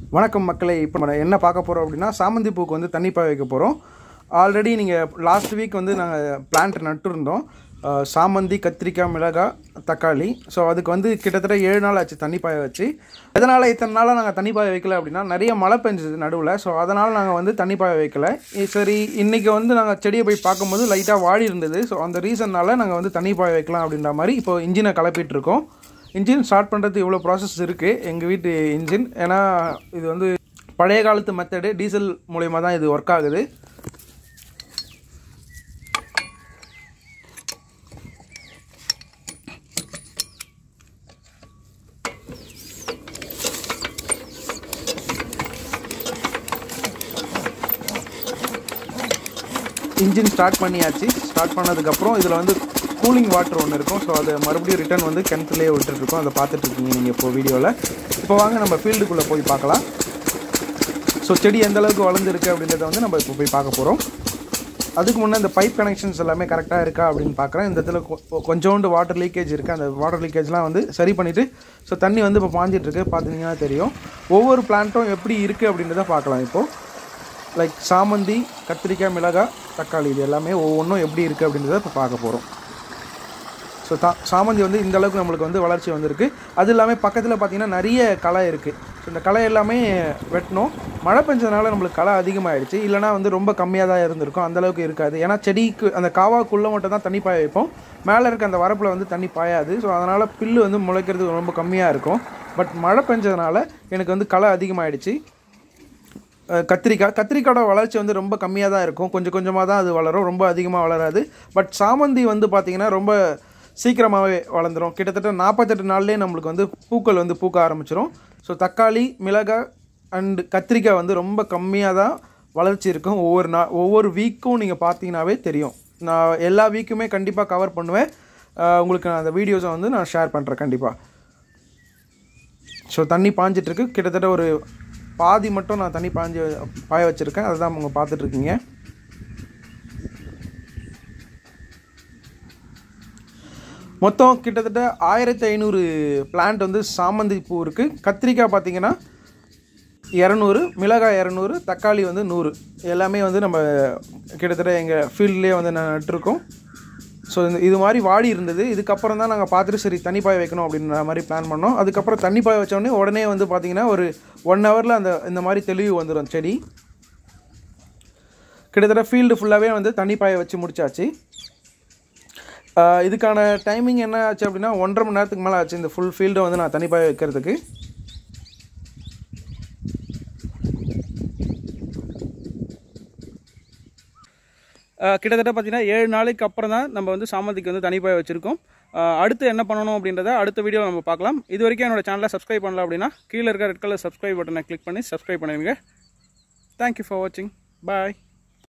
வணக்கம் மக்களே இப்போ நம்ம என்ன பார்க்க போகிறோம் அப்படின்னா சாமந்தி பூக்கு வந்து தண்ணி பாய வைக்க போகிறோம் ஆல்ரெடி நீங்கள் லாஸ்ட் வீக் வந்து நாங்கள் பிளான்ட் நட்டுருந்தோம் அஹ், சாமந்தி கத்திரிக்காய் மிளகாய் தக்காளி ஸோ அதுக்கு வந்து கிட்டத்தட்ட ஏழு நாள் ஆச்சு தண்ணி பாய வச்சு எதனால் இத்தனை நாளாக நாங்கள் தண்ணி பாய வைக்கல அப்படின்னா நிறைய மழை பெஞ்சது நடுவில் ஸோ அதனால் நாங்கள் வந்து தண்ணி பாய வைக்கல இ- சரி இன்றைக்கி வந்து நாங்கள் செடியை போய் பார்க்கும்போது லைட்டாக வாடி இருந்தது ஸோ அந்த ரீசன்னால் நாங்கள் வந்து தண்ணி பாய வைக்கலாம் அப்படின்ற மாதிரி இப்போ இன்ஜினை கிளப்பிட்டு இருக்கோம் இன்ஜின் ஸ்டார்ட் பண்ணுறது இவ்வளோ ப்ராசஸ் இருக்குது எங்கள் வீட்டு இன்ஜின் ஏன்னா இது வந்து பழைய காலத்து மெத்தடு டீசல் மூலயமா தான் இது ஒர்க் ஆகுது இன்ஜின் ஸ்டார்ட் பண்ணியாச்சு ஸ்டார்ட் பண்ணதுக்கப்புறம் இதில் வந்து கூலிங் வாட்டர் ஒன்று இருக்கும் ஸோ அதை மறுபடியும் ரிட்டர்ன் வந்து கிணத்துலேயே விட்டுருக்கோம் அதை பார்த்துட்டு இருக்கீங்க நீங்கள் இப்போ வீடியோவில் இப்போ வாங்க நம்ம ஃபீல்டுக்குள்ளே போய் பார்க்கலாம் ஸோ செடி எந்த அளவுக்கு வளர்ந்துருக்கு அப்படின்றத வந்து நம்ம இப்போ போய் பார்க்க போகிறோம் அதுக்கு முன்னே இந்த பைப் கனெக்ஷன்ஸ் எல்லாமே கரெக்டாக இருக்கா அப்படின்னு பார்க்குறேன் இந்த இடத்துல கொ- கொஞ்சோண்டு வாட்டர் லீக்கேஜ் இருக்குது அந்த வாட்டர் லீக்கேஜ்லாம் வந்து சரி பண்ணிவிட்டு ஸோ தண்ணி வந்து இப்போ பாஞ்சிட்டு இருக்கு பார்த்தீங்கன்னா தெரியும் ஒவ்வொரு பிளான்ட்டும் எப்படி இருக்குது அப்படின்றத பார்க்கலாம் இப்போது லைக் சாமந்தி கத்திரிக்காய் மிளகாய் தக்காளி இது எல்லாமே ஒவ்வொன்றும் எப்படி இருக்குது அப்படின்றத இப்போ பார்க்க போகிறோம் ஸோ தா சாமந்தி வந்து இந்த அளவுக்கு நம்மளுக்கு வந்து வளர்ச்சி வந்திருக்கு அது இல்லாமல் பக்கத்தில் பார்த்தீங்கன்னா நிறைய களை இருக்குது ஸோ இந்த களை எல்லாமே வெட்டணும் மழை பெஞ்சதுனால நம்மளுக்கு களை அதிகமாகிடுச்சு இல்லைனா வந்து ரொம்ப கம்மியாக தான் இருந்திருக்கும் அந்த அளவுக்கு இருக்காது ஏன்னா செடிக்கு அந்த காவாக்குள்ளே மட்டும் தான் தண்ணி பாய வைப்போம் மேலே இருக்க அந்த வரப்பில் வந்து தண்ணி பாயாது ஸோ அதனால் பில்லு வந்து முளைக்கிறது ரொம்ப கம்மியாக இருக்கும் பட் மழை பெஞ்சதுனால எனக்கு வந்து களை அதிகமாகிடுச்சு அஹ் கத்திரிக்காய் கத்திரிக்காயோட வளர்ச்சி வந்து ரொம்ப கம்மியாக தான் இருக்கும் கொஞ்சம் கொஞ்சமாக தான் அது வளரும் ரொம்ப அதிகமாக வளராது பட் சாமந்தி வந்து பார்த்திங்கன்னா ரொம்ப சீக்கிரமாகவே வளர்ந்துரும் கிட்டத்தட்ட நாற்பத்தெட்டு நாள்லேயே நம்மளுக்கு வந்து பூக்கள் வந்து பூக்க ஆரம்பிச்சிரும் ஸோ தக்காளி மிளகாய் அண்டு கத்திரிக்காய் வந்து ரொம்ப கம்மியாக தான் வளர்ச்சி இருக்கும் ஒவ்வொரு நா ஒவ்வொரு வீக்கும் நீங்கள் பார்த்தீங்கன்னாவே தெரியும் நான் எல்லா வீக்குமே கண்டிப்பாக கவர் பண்ணுவேன் அஹ் உங்களுக்கு நான் அந்த வீடியோஸை வந்து நான் ஷேர் பண்ணுறேன் கண்டிப்பாக ஸோ தண்ணி பாஞ்சிட்டு இருக்கு கிட்டத்தட்ட ஒரு பாதி மட்டும் நான் தண்ணி பாஞ்சு பாய வச்சுருக்கேன் அதை தான் அவங்க பார்த்துட்ருக்கீங்க மொத்தம் கிட்டத்தட்ட ஆயிரத்தி ஐநூறு பிளான்ட் வந்து சாமந்தி பூ இருக்குது கத்திரிக்காய் பார்த்தீங்கன்னா இரநூறு மிளகாய் இரநூறு தக்காளி வந்து நூறு எல்லாமே வந்து நம்ம கிட்டத்தட்ட எங்கள் ஃபீல்ட்லேயே வந்து நான் நட்டிருக்கோம் ஸோ இந்த இது மாதிரி வாடி இருந்தது இதுக்கப்புறம் தான் நாங்கள் பார்த்துட்டு சரி தண்ணி பாய வைக்கணும் அப்படின்ற மாதிரி பிளான் பண்ணோம் அதுக்கப்புறம் தண்ணி பாய வச்சோடனே உடனே வந்து பார்த்திங்கன்னா ஒரு ஒன் ஹவரில் அந்த இந்த மாதிரி தெளிவு வந்துடும் செடி கிட்டத்தட்ட ஃபீல்டு ஃபுல்லாகவே வந்து தண்ணி பாய வச்சு முடிச்சாச்சு ஆஹ் இதுக்கான டைமிங் என்ன ஆச்சு அப்படின்னா ஒன்றரை மணி நேரத்துக்கு மேலே ஆச்சு இந்த ஃபுல் ஃபீல்டை வந்து நான் தண்ணி பாய வைக்கிறதுக்கு ஆஹ் கிட்டத்தட்ட பார்த்தீங்கன்னா ஏழு நாளைக்கு அப்புறம் தான் நம்ம வந்து சாமந்திக்கு வந்து தனி பாய வச்சுருக்கோம் ஆஹ் அடுத்து என்ன பண்ணணும் அப்படின்றத அடுத்த வீடியோ நம்ம பார்க்கலாம் இது வரைக்கும் என்னோட சேனலை சப்ஸ்கிரைப் பண்ணல அப்படின்னா கீழே இருக்க ரெட் கலர் சப்ஸ்கிரைப் பட்டனை கிளிக் பண்ணி சப்ஸ்கிரைப் பண்ணிடுங்க தேங்க்யூ ஃபார் வாட்சிங் பாய்